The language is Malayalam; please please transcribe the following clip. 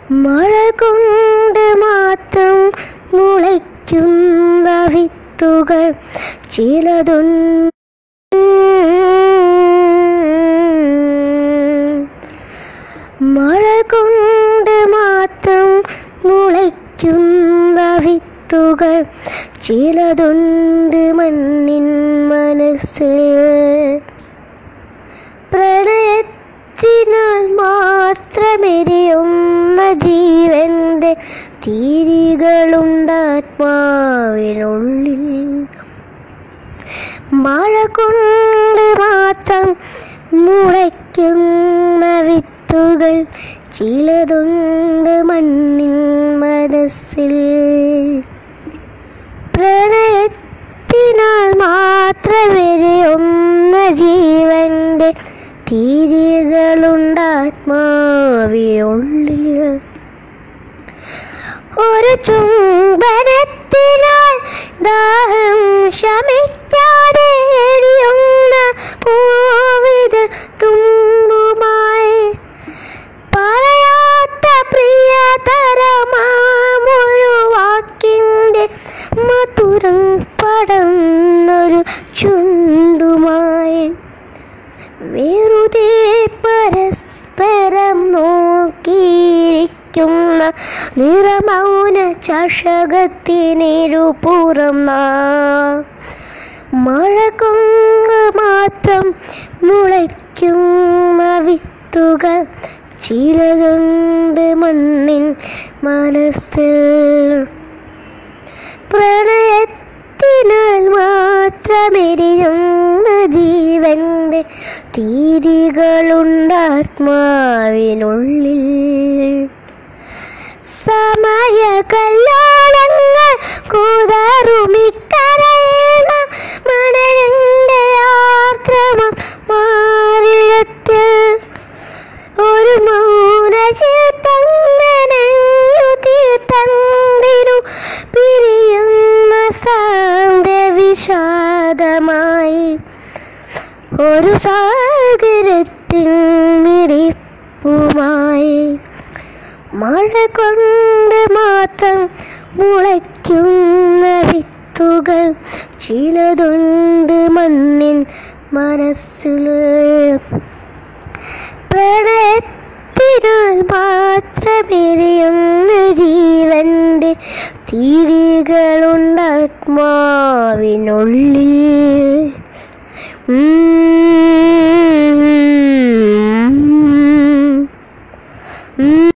മഴ കൊണ്ട് മാത്രം മുളയ്ക്കുന്ന വിത്തുകൾ ചിലതുണ്ട് മഴ കൊണ്ട് മാത്രം മുളയ്ക്കുന്ന വിത്തുകൾ ചിലതുണ്ട് മണ്ണിൻ മനസ്സിൽ പ്രണയത്തിനാൽ മാത്രമെരിയുന്ന ജീവന്റെ തീരികളുണ്ടാത്മാവിനുള്ളിൽ മഴ കൊണ്ട് മാത്രം മുളയ്ക്കുന്ന വിത്തുകൾ ചിലതുണ്ട് മണ്ണിൻ മനസ്സിൽ പ്രണയത്തിനാൽ മാത്രമെരിയുന്ന ജീവന്റെ തീരികളുണ്ടാത്മാവിനുള്ളിൽ ഒരു ചുംബനത്തിനാൽ ദാഹം ശമിക്കാതെ എരിയുന്ന പൂവിത് തുമ്പുമായി പറയാത്ത പ്രിയതരമാമൊരു വാക്കിൻ്റെ മധുരം പടന്നൊരു ചുണ്ടുമായി വെറുതെ പരസ്പരം നോക്കിയിരിക്കുന്ന നിറമൗന ചഷകത്തിനിരുപുറം മഴ കൊണ്ട് മാത്രം മുളയ്ക്കുന്ന വിത്തുകൾ ചിലതുണ്ട് മണ്ണിൻ മനസ്സിൽ പ്രണയത്തിനാൽ മാത്രമെരിയുന്ന ജീവന്റെ തീരികളുണ്ടാത്മാവിനുള്ളിൽ സമയ കല്യാണങ്ങൾ കൂതറുമിക്കരയണ മണലിന്റെ ആർദ്രമം മാറിടത്തിൽ ഒരു മൗന ശില്പങ്ങനു തീർത്തണ്ടിനു പിരിയുന്ന സാന്ത്യ വിഷാദമായി ഒരു സാഗരത്തിൻ മിടിപ്പുമായി മഴ കൊണ്ട് മാത്രം മുളയ്ക്കുന്ന വിത്തുകൾ ചിലതുണ്ട് മണ്ണിൻ മനസ്സിൽ പ്രണയത്തിനാൽ മാത്രമെരിയുന്ന ജീവന്റെ തിരികളുണ്ടാത്മാവിനുള്ളിൽ